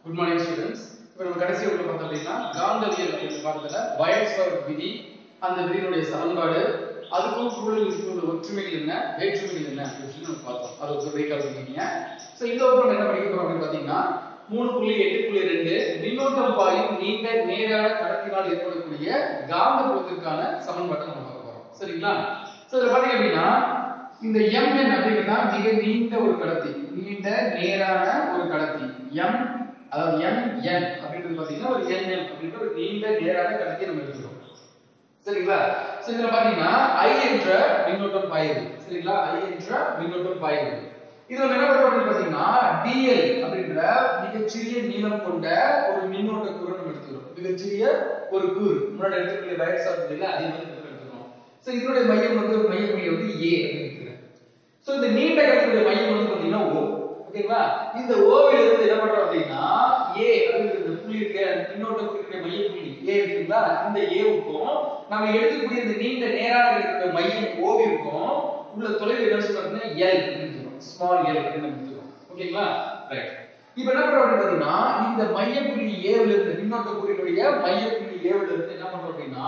good morning students இப்போ நம்ம கடைசி வகுப்புல பார்த்தோம் அப்படின்னா காந்தவியல் அப்படின்ற பாடத்துல பயோஸ்பர் விதி அந்த விதியினுடைய சமன்பாடு அதுக்கும் சூழலில் இருக்கக்கூடிய ஒற்றுமைகள் என்ன வேற்றுமைகள் என்ன அப்படின்னு சொல்லி நம்ம பார்த்தோம் அது ஒரு ரீகால் பண்ணிக்கீங்க ஸோ இந்த வகுப்பு நம்ம என்ன படிக்க போறோம் அப்படின்னு பார்த்தீங்கன்னா மூணு புள்ளி எட்டு புள்ளி ரெண்டு மின்னோட்டம் பாயும் நீண்ட நேரான கடத்தினால் ஏற்படக்கூடிய காந்த புலத்திற்கான சமன்பாட்டை நம்ம பார்க்க போறோம் சரிங்களா ஸோ இதில் பார்த்தீங்க அப்படின்னா இந்த mn அப்படிங்கிறதா மிக நீண்ட ஒரு கடத்தி நீண்ட நேரான ஒரு கடத்தி m அதாவது mn அப்படின்றது பாத்தீங்கன்னா ஒரு nm அப்படின்ற ஒரு நீண்ட நேரான கடத்தியை நம்ம எடுத்துக்கிறோம் சரிங்களா சோ இதுல பாத்தீங்கன்னா i என்ற மின்னோட்டம் பாயுது சரிங்களா i என்ற மின்னோட்டம் பாயுது இது நம்ம என்ன பண்றோம் அப்படின்னு பாத்தீங்கன்னா dl அப்படின்ற மிகச்சிறிய நீளம் கொண்ட ஒரு மின்னோட்ட கூறு நம்ம எடுத்துக்கிறோம் மிகச்சிறிய ஒரு கூறு முன்னாடி எடுத்துக்கூடிய வயர் சாப்பிட்டு அதே மாதிரி நம்ம எடுத்துக்கிறோம் சோ இதனுடைய மையம் வந்து ஒரு மைய புள்ளி வந்து a அப்படின்னு எடுத்துக்கிறேன் சோ இந்த நீண்ட கடத்தியுடைய மையம் வந்து பாத்தீங்கன்னா O ஓகேங்களா இந்த ஓவில இருந்து என்ன பண்றோம் அப்படின்னா A அப்படிங்கிற இந்த புள்ளி இருக்க மின்னோட்ட குறிக்கிற மைய புள்ளி A இருக்குங்களா இந்த ஏவுக்கும் நம்ம எடுக்கக்கூடிய இந்த நீண்ட நேராக இருக்கிற மையம் ஓவிற்கும் உள்ள தொலைவு என்ன சொல்றதுன்னா L அப்படின்னு சொல்றோம் ஸ்மால் L அப்படின்னு நம்ம சொல்றோம் ஓகேங்களா ரைட் இப்போ என்ன பண்றோம் அப்படின்னு பாத்தீங்கன்னா இந்த மைய புள்ளி ஏவுல இருந்து மின்னோட்ட குறியினுடைய மைய புள்ளி ஏவுல இருந்து என்ன பண்றோம் அப்படின்னா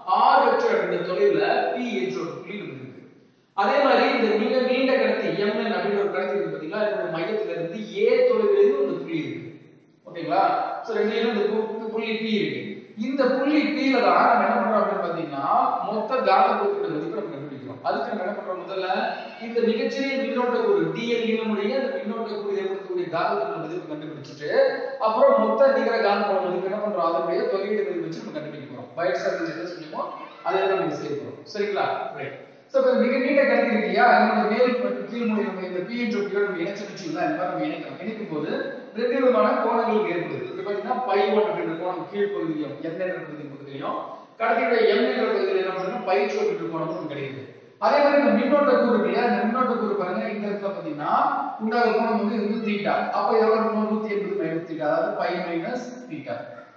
R அற்ற இந்த தொலைவுல P என்ற ஒரு புள்ளி நமக்கு இருக்கு அதே மாதிரி இந்த மிக நீண்ட கடத்தி mn அப்படின்ற ஒரு கடத்தி இருக்கு பாத்தீங்களா இதோட மையத்துல இருந்து a தொலைவில் இருந்து ஒரு புள்ளி இருக்கு ஓகேங்களா சோ ரெண்டுலயும் இந்த பு- புள்ளி p இருக்கு இந்த புள்ளி p ல தான் நம்ம என்ன பண்றோம் அப்படின்னு பாத்தீங்கன்னா மொத்த காந்த புலத்தோட மதிப்பை நம்ம கண்டுபிடிக்கிறோம் அதுக்கு நம்ம என்ன பண்றோம் முதல்ல இந்த மிகச்சிறிய மின்னோட்ட கூறு dl நீளமுடைய இந்த மின்னோட்ட கூறு ஏற்படுத்தக்கூடிய காந்த புல மதிப்பை கண்டுபிடிச்சிட்டு அப்புறம் மொத்த நிகர காந்த புல மதிப்பு என்ன பண்றோம் அதனுடைய தொகையீடு மதிப்பு வச்சு நம்ம கண்டுபிடிக்க போறோம் பயிர் சார்ந்து என்ன சொன்னோமோ அதை தான் நம்ம செய்ய போறோம் சரிங்களா ரைட் சோ இப்ப மிக நீண்ட கருத்து இருக்கு இல்லையா அதனோட மேல் மற்றும் கீழ் முனை நம்ம இந்த பி என்ற புள்ளியோட நம்ம இணைச்சு வச்சுக்கலாம் இந்த மாதிரி நம்ம இணைக்கிறோம் இணைக்கும் போது ரெண்டு விதமான கோணங்கள் ஏற்படுது இது பாத்தீங்கன்னா பை ஒன் அப்படின்ற கோணம் கீழ் பகுதியிலும் என் என்ற பகுதி பகுதியிலும் கடத்தியுடைய எம் என்ற பகுதியில் என்ன பண்ணுறோம் பை டூ அப்படின்ற கோணம் நமக்கு கிடைக்குது அதே மாதிரி இந்த மின்னோட்ட கூறு இருக்கு இல்லையா இந்த மின்னோட்ட கூறு பாருங்க இந்த இடத்துல பாத்தீங்கன்னா உண்டாக கோணம் வந்து இது வந்து தீட்டா அப்ப எவ்வளவு இருக்கும் நூத்தி எண்பது மைனஸ் தீட்டா அதாவது பை மைனஸ் தீட்டா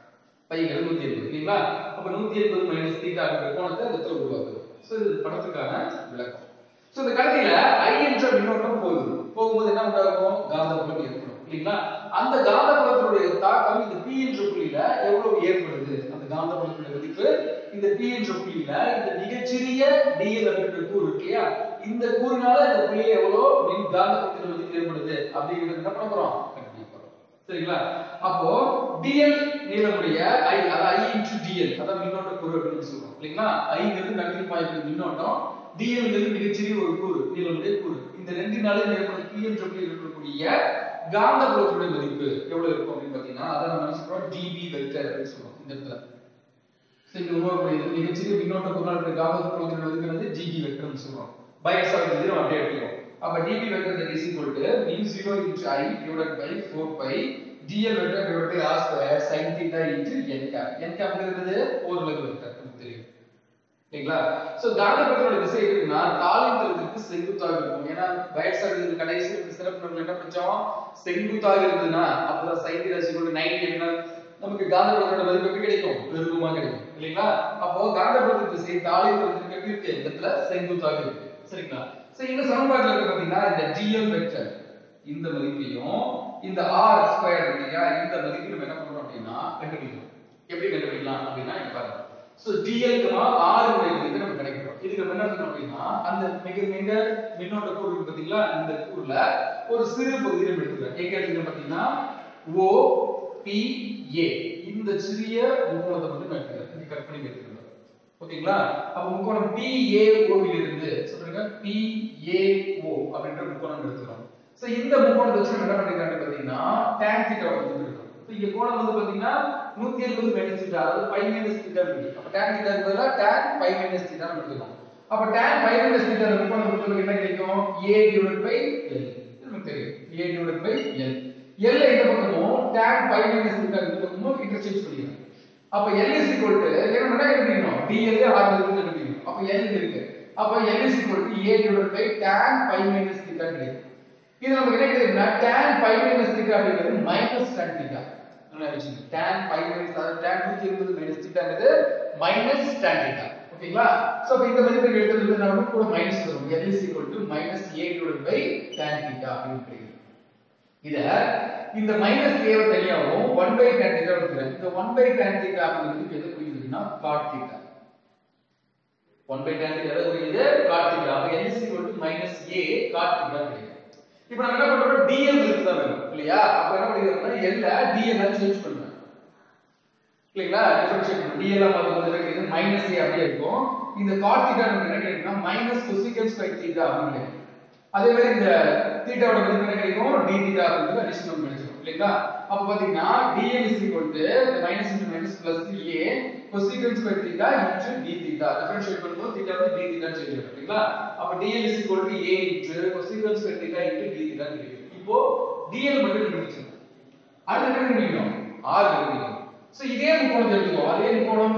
பைகள் நூத்தி எண்பது இல்லைங்களா அப்ப நூத்தி எண்பது மைனஸ் தீட்டா அப்படின்ற கோணத்தை இந்த இடத்துல உருவாக்குது சோ இது படத்துக்கான விளக்கம் சோ இந்த கடத்தில I என்ற மின்னோட்டம் போகுது போகும்போது என்ன உண்டாகும் காந்தப்புலம் ஏற்படும் இல்லைங்களா அந்த காந்தப்புலத்தினுடைய தாக்கம் இந்த P என்ற புள்ளியில எவ்வளவு ஏற்படுது அந்த காந்தப்புலத்தினுடைய மதிப்பு இந்த P என்ற புள்ளியில இந்த மிகச்சிறிய dl அப்படின்ற கூறு இருக்கு இல்லையா இந்த கூறுனால இந்த புள்ளியில எவ்வளவு மின் காந்தப்புலத்தின் மதிப்பு ஏற்படுது அப்படிங்கிறது என்ன பண்ண போறோம் கண்டுபிடிக்க போறோம் சரிங்களா அப்போ dl நீளமுடைய i அதாவது i into dl அதான் மின்னோட்ட கூறு அப்படின்னு சொல்றோம் இல்லைங்களா i ங்கிறது கடலில் பாயக்கூடிய மின்னோட்டம் dl ங்கிறது மிகச்சிறிய ஒரு கூறு நீளமுடைய கூறு இந்த ரெண்டினால ஏற்படும் p என்ற புள்ளி இருக்கக்கூடிய காந்த புலத்துடைய மதிப்பு எவ்வளவு இருக்கும் அப்படின்னு பாத்தீங்கன்னா அதை நம்ம என்ன சொல்றோம் db வெக்டர் அப்படின்னு சொல்றோம் இந்த இடத்துல So, இங்க உருவாக்கக்கூடியது மிகச்சிறிய மின்னோட்ட கூறால் இருக்கிற காந்த புலத்தின் மதிப்பு வந்து db வெக்டர்னு சொல்றோம் பையஸ் ஆஃப் நம்ம அப்படியே எடுத்துக்கோம் அப்ப db vector that is equal to mu 0 into i divided by 4 pi dl vector divided by r square sin theta into n cap n cap ங்கிறது ஓரலகு வெக்டர் நமக்கு தெரியும் சரிங்களா சோ காந்தப்புலத்தோட திசை எப்படின்னா தாளின் தளத்திற்கு செங்குத்தாக இருக்கும் ஏன்னா வயசா இருக்கிறது கடைசி ஒரு சிறப்பு நம்ம என்ன படிச்சோம் செங்குத்தாக இருந்ததுன்னா அப்பதான் sin theta is equal to 90 என்ன நமக்கு காந்தப்புலத்தோட மதிப்பு எப்படி கிடைக்கும் பெருக்கமா கிடைக்கும் இல்லைங்களா அப்போ காந்தப்புலத்தின் திசை தாளின் தளத்திற்கு எப்படி இருக்கு இந்த இடத்துல செங்குத்தாக இருக்கு சரிங்களா சோ இந்த சமன்பாட்டுல இருக்கு பாத்தீங்கன்னா இந்த dl வெக்டர் இந்த மதிப்பையும் இந்த r ஸ்கொயர் இருக்கு இல்லையா இந்த மதிப்பையும் நம்ம என்ன பண்றோம் அப்படின்னா கண்டுபிடிக்கணும் எப்படி கண்டுபிடிக்கலாம் அப்படின்னா இங்க பாருங்க சோ dl r உடைய மதிப்பை நம்ம கண்டுபிடிக்கிறோம் இதுக்கு நம்ம என்ன பண்ணணும் அப்படின்னா அந்த மிக மிக மின்னோட்ட கூறு இருக்கு பாத்தீங்களா இந்த கூறுல ஒரு சிறு பகுதியை நம்ம எடுத்துக்கிறோம் எங்க எடுத்துக்கிறோம் பாத்தீங்கன்னா o p a இந்த சிறிய முக்கோணத்தை மட்டும் நான் எடுத்துக்கிறேன் இது கட் பண்ணி எடுத்துக்கிறேன் ஓகேங்களா அப்ப முக்கோணம் PAO வில் இருந்து சொல்றீங்க PAO அப்படின்ற முக்கோணம் எடுத்துக்கிறோம் சோ இந்த முக்கோணத்தை வச்சு நம்ம என்ன பண்ணிருக்காங்க பாத்தீங்கன்னா tan θ வந்து இருக்கும் சோ இங்க கோணம் வந்து பாத்தீங்கன்னா 180 மைனஸ் θ அதாவது π மைனஸ் θ இருக்கு அப்ப tan θ க்கு பதிலா tan π மைனஸ் θ நம்ம எடுத்துக்கலாம் அப்ப tan π மைனஸ் θ அந்த முக்கோணம் வந்து நமக்கு என்ன கிடைக்கும் A divided by L இது நமக்கு தெரியும் A divided by L L இந்த பக்கமும் tan π மைனஸ் θ இந்த பக்கமும் இன்டர்சேஞ்ச் பண்ணிக்கலாம் அப்ப L is equal to என்ன பண்ணா கண்டுபிடிக்கணும் DL R இருந்து கண்டுபிடிக்கணும் அப்ப L இருக்கு அப்ப L is equal to A divided by tan pi minus theta கிடைக்கும் இது நமக்கு என்ன கிடைக்குதுன்னா tan pi minus theta அப்படிங்கிறது minus tan theta நல்லா வச்சுங்க tan pi minus அதாவது tan 180 minus theta ங்கிறது minus tan theta ஓகேங்களா சோ அப்ப இந்த மதிப்பை எடுத்தது நமக்கு கூட மைனஸ் வரும் L is equal to minus A divided by tan theta அப்படின்னு கிடைக்கும் இத இந்த மைனஸ் ஏவை தனியாகவும் ஒன் பை டேன் தீட்டா எடுத்துக்கிறேன் இந்த ஒன் பை டேன் தீட்டா அப்படிங்கிறது எது குறிக்குதுன்னா cot theta one by tan theta எதை குறிக்குது காட் தீட்டா அப்ப n is equal to minus a cot theta கிடைக்கும் இப்போ நம்ம என்ன பண்றோம் dl இருக்கு தான் வேணும் இல்லையா அப்ப என்ன பண்ணிக்கிறோம்னா l dl ஆ சேஞ்ச் பண்ணுவேன் இல்லைங்களா டிஃபரன்ஷியேட் பண்ணி dl ஆ மாத்தும்போது என்ன கிடைக்குது மைனஸ் a அப்படியே இருக்கும் இந்த காட் தீட்டா நமக்கு என்ன கிடைக்கும்னா மைனஸ் கொசிகன் ஸ்கொயர் தீட்டா அப்படின்னு கிடைக்கும் அதே மாதிரி இந்த தீட்டாவோட மதிப்பு என்ன கிடைக்கும் d தீட்டா அப்படிங்கிறது அடிஷன் நம்ம கிடைச்சிரும் இல்லைங்களா அப்ப பாத்தீங்கன்னா dl is equal to the minus into minus plus a cosecant square theta into d theta differentiate பண்ணும்போது தீட்டா வந்து d theta சேஞ்ச் ஆகும் இல்லைங்களா அப்ப dl is equal to a into cosecant square theta into d theta கிடைக்கும் இப்போ dl மட்டும் கண்டுபிடிச்சிருக்கோம் அடுத்து என்ன கண்டுபிடிக்கணும் r கண்டுபிடிக்கணும் சோ இதே முக்கோணத்தை எடுத்துக்கோ அதே முக்கோணம்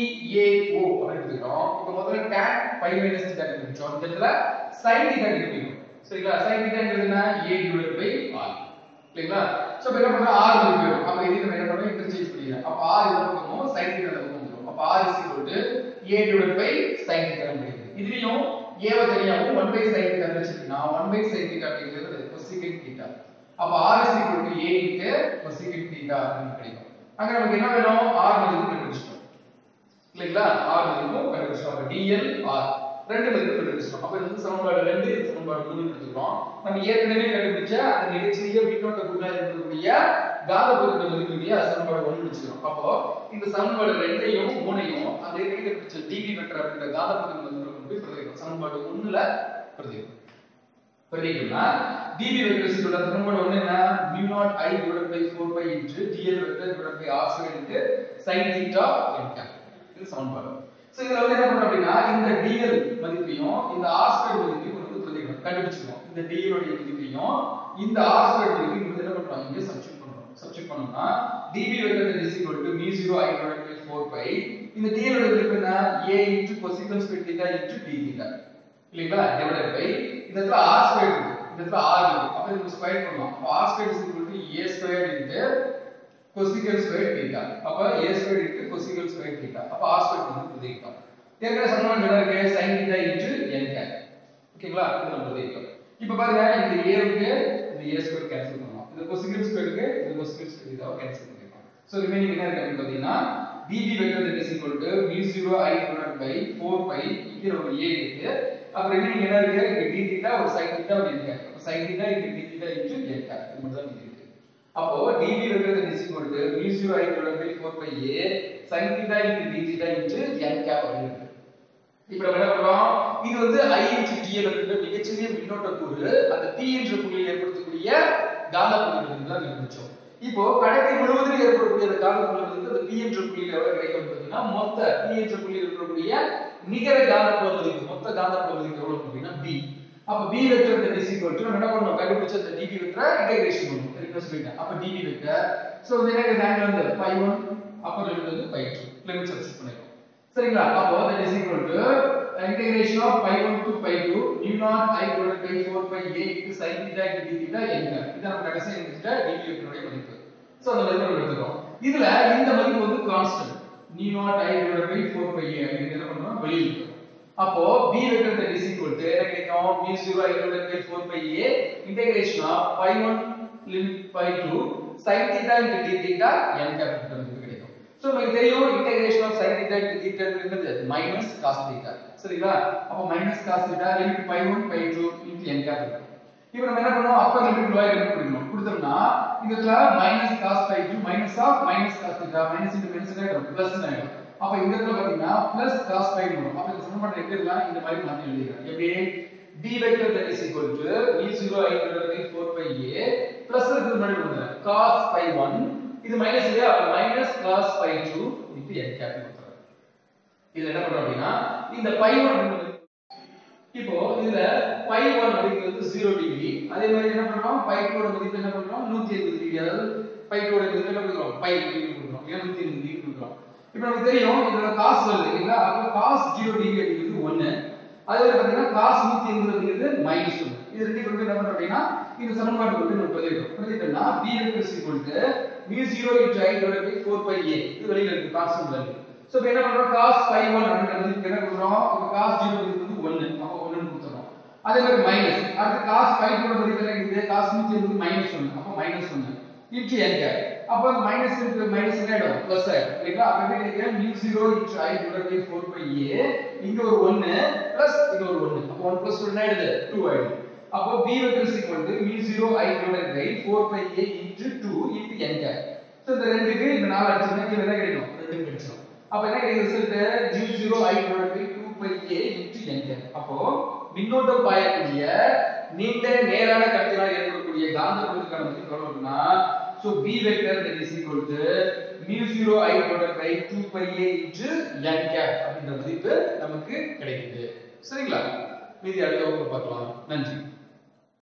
PAO அப்படின்னு எடுத்துக்கிறோம் இப்போ முதல்ல tan pi minus theta கண்டுபிடிச்சோம் இந்த இடத்துல sin theta கண்டுபிடிக்கணும் சரிங்களா sin theta என்னதுன்னா a divided by r இல்லைங்களா சோ இப்ப என்ன பண்றோம் r மதிப்பு வேணும் அப்ப இது நம்ம என்ன பண்றோம் இன்டர்சேஞ்ச் பண்ணிக்கிறோம் அப்ப r இந்த பக்கமும் sin theta இந்த பக்கம் வந்துரும் அப்ப r is equal to a divided by sin theta கிடைக்குது இதுலயும் a why தனியாவும் 1 by sin theta வச்சிருக்கீங்கன்னா 1 by sin theta அப்படிங்கிறது cosecant theta அப்ப r is equal to a into cosecant theta அப்படின்னு கிடைக்கும் அங்க நமக்கு என்ன வேணும் r மதிப்பு கண்டுபிடிச்சிட்டோம் இல்லைங்களா r மதிப்பு கண்டுபிடிச்சிட்டோம் அப்ப dl r ரெண்டு மதிப்பு கண்டுபிடிச்சிட்டோம் அப்ப இது வந்து சமன்பாடு 2 இது சமன்பாடு 3 எடுத்துக்கிறோம் நம்ம ஏற்கனவே கண்டுபிடிச்ச அந்த நிகழ்ச்சிய மின்னோட்ட கூட்டா இருக்கக்கூடிய காந்தப்புலத்தோட மதிப்பு இல்லையா சமன்பாடு 1 முடிச்சிடும் அப்போ இந்த சமன்பாடு 2ஐயும் 3ஐயும் அந்த ஏற்கனவே கண்டுபிடிச்ச dv வெக்டர் அப்படிங்கிற காந்தப்புலத்தோட மதிப்பு கொண்டு போய் பிரதியிடும் சமன்பாடு 1ல பிரதியிடும் பிரதியிடும்னா dv வெக்டர் இஸ் ஈக்குவல் சமன்பாடு 1 என்ன mu naught i divided by 4 pi into dl vector divided by r square into sin theta n cap இது சமன்பாடு சோ இதுல வந்து என்ன பண்றோம் அப்படின்னா இந்த dl மதிப்பையும் இந்த r square மதிப்பையும் கொண்டு வந்து பிரதியிடும் கண்டுபிடிச்சிருவோம் இந்த dl உடைய மதிப்பையும் இந்த r square மதிப்பையும் கொண்டு என்ன பண்றோம் இங்க சப்ஸ்டிட் பண்றோம் சப்ஸ்டிட் பண்ணோம்னா dv vector is equal to mu 0 i divided by 4 pi இந்த dl உடைய மதிப்பு என்ன a into cosecant square theta into d theta இல்லைங்களா டிவைடட் பை இந்த இடத்துல r ஸ்கொயர் இருக்கு இந்த இடத்துல r இருக்கு அப்ப இது ஸ்கொயர் பண்ணலாம் அப்ப r square is equal to a square into cosecant square theta அப்ப a square into cosecant square theta அப்ப r ஸ்கொயர் வந்து பிரதியிட்டோம் ஏற்கனவே சமன்பாடு என்ன இருக்கு sin theta into n cap ஓகேங்களா இது நம்ம பிரதியிட்டோம் இப்போ பாருங்க இந்த a க்கு இந்த a ஸ்கொயர் கேன்சல் பண்ணலாம் இந்த cosecant ஸ்கொயருக்கு இந்த cosecant ஸ்கொயர் theta கேன்சல் பண்ணிடலாம் சோ ரிமைனிங் என்ன இருக்கு அப்படின்னு பாத்தீங்கன்னா db vector that is equal to mu 0 i divided by 4 pi இங்க ஒரு a இருக்கு அப்புறம் ரிமைனிங் என்ன இருக்கு இங்க d theta ஒரு sin theta ஒரு n cap அப்ப sin theta into d theta into n cap இது மட்டும் தான் மீதி இருக்கு அப்போ db vector that is equal to mu 0 i divided by 4 pi a sin theta into d theta into n cap அப்படின்னு இருக்கு இப்ப நம்ம என்ன பண்றோம் இது வந்து i into dl அப்படின்ற மிகச்சிறிய மின்னோட்ட கூறு அந்த p என்ற புள்ளியில் ஏற்படுத்தக்கூடிய காந்த புலத்திலிருந்து தான் கண்டுபிடிச்சோம் இப்போ கடத்தி முழுவதும் ஏற்படக்கூடிய அந்த காந்த புலத்திலிருந்து அந்த p என்ற புள்ளியில் எவ்வளவு கிடைக்கும் பார்த்தீங்கன்னா மொத்த p என்ற புள்ளியில் இருக்கக்கூடிய நிகர காந்த புல மதிப்பு மொத்த காந்த புல மதிப்பு எவ்வளவு அப்படின்னா b அப்ப b vector that is equal to நம்ம என்ன பண்ணோம் கண்டுபிடிச்ச அந்த db வெக்டரை இன்டகிரேஷன் பண்ணுவோம் ரிக்வெஸ்ட் சொல்லிட்டேன் அப்ப db வெக்டர் சோ இந்த எனக்கு ஆங்கிள் வந்து pi 1 அப்பர் லிமிட் வந்து pi 2 லிமிட் சப்ஸ்டிட் பண்ணிருக்கோம் சரிங்களா அப்போ that is equal to integration of pi 1 to pi 2 mu naught i divided by 4 pi a into sin theta into d theta n இது நம்ம கடைசி எடுத்துட்ட db வெக்டருடைய மதிப்பு சோ அந்த மதிப்பை நம்ம எடுத்துக்கிறோம் இதுல இந்த மதிப்பு வந்து constant mu naught i divided by 4 pi a அப்படிங்கிறது என்ன பண்றோம் வெளியில இருக்கு அப்போ b vector that is equal to என்ன கிடைக்கும் mu 0 i divided by 4 pi a integration of pi 1 limit pi 2 sin theta into d theta n capital மதிப்பு கிடைக்கும் சோ நமக்கு தெரியும் integration of sin theta into theta என்னது minus cos theta சரிங்களா அப்ப minus cos theta limit pi 1 pi 2 into n cap இருக்கும் இப்போ நம்ம என்ன பண்ணோம் அப்பர் லிமிட் லோயர் லிமிட் கொடுக்கணும் கொடுத்தோம்னா இந்த இடத்துல minus cos pi 2 minus of minus cos theta minus into minus ஆயிடும் பிளஸ் ஆயிடும் அப்ப இந்த இடத்துல பாத்தீங்கன்னா பிளஸ் cos pi வரும் அப்ப இந்த சமன்பாட்டை எப்படி எழுதலாம் இந்த மாதிரி மாத்தி எழுதிக்கலாம் எப்படி d vector that is equal to v0 i divided by 4 pi a plus இருக்கு முன்னாடி கொடுங்க cos pi 1 இது மைனஸ் இல்லையா அப்ப minus cos pi 2 into n cap கொடுத்துறேன் இதுல என்ன பண்றோம் அப்படின்னா இந்த pi 1 அப்படிங்கிறது இப்போ இதுல pi 1 அப்படிங்கிறது 0 டிகிரி அதே மாதிரி என்ன பண்றோம் pi 2 ஓட மதிப்பு என்ன பண்றோம் 180 டிகிரி அதாவது pi 2 ஓட மதிப்பு என்ன பண்றோம் pi டிகிரி கொடுக்குறோம் 180 டிகிரி கொடுக்குறோம் இப்போ நமக்கு தெரியும் இதோட cos வருது இல்லைங்களா அப்ப cos 0 டிகிரி அப்படிங்கிறது 1 அதே மாதிரி பாத்தீங்கன்னா cos 180 அப்படிங்கிறது மைனஸ் 1 இது ரெண்டு கொண்டு என்ன பண்றோம் அப்படின்னா இந்த சமன்பாடு கொண்டு நம்ம பிரதியிடும் பிரதியிட்டோம்னா b equals equal to mu 0 into i divided by 4 pi a இது வெளியில இருக்கு கான்ஸ்டன்ட் வேல்யூ சோ இப்போ என்ன பண்றோம் cos pi 1 அப்படிங்கிற மதிப்பு என்ன பண்றோம் இப்போ cos 0 மதிப்பு வந்து 1 அப்ப 1 னு கொடுத்துறோம் அதே மாதிரி மைனஸ் அடுத்து காஸ் பை கூட மதிப்பு என்ன இருக்குது காஸ் நூத்தி எண்பது மைனஸ் ஒன்று அப்போ மைனஸ் ஒன்று இன்ட்டு n கேப் அப்போ மைனஸ் இன்ட்டு மைனஸ் என்ன ஆயிடும் பிளஸ் ஆயிடும் இல்லைங்களா அப்ப எப்படி கிடைக்கும் mu 0 into i divide by 4 by a இங்க ஒரு 1 பிளஸ் இங்க ஒரு 1 அப்போ 1 பிளஸ் 1 என்ன ஆயிடுது 2 ஆயிடும் அப்போ b vector is equal to mu 0 i divide by 4 by a into 2 into n cap so இந்த ரெண்டுக்கு இந்த நாலு அடிச்சோம்னா கீழ என்ன கிடைக்கும் ரெண்டு கிடைச்சிடும் அப்ப என்ன கிடைக்கும் result mu 0 i divide by 2 by a into n cap அப்போ மின்னோட்டம் பாயக்கூடிய நீண்ட நேரான கடத்தினால் ஏற்படக்கூடிய காந்தப்புலத்துக்கான மதிப்பு எவ்வளவு இருக்குன்னா so b vector that is equal to mu 0 i divided by 2 pi a into n cap அப்படின்ற மதிப்பு நமக்கு கிடைக்குது சரிங்களா மீதி அடுத்த வகுப்பு பார்க்கலாம் நன்றி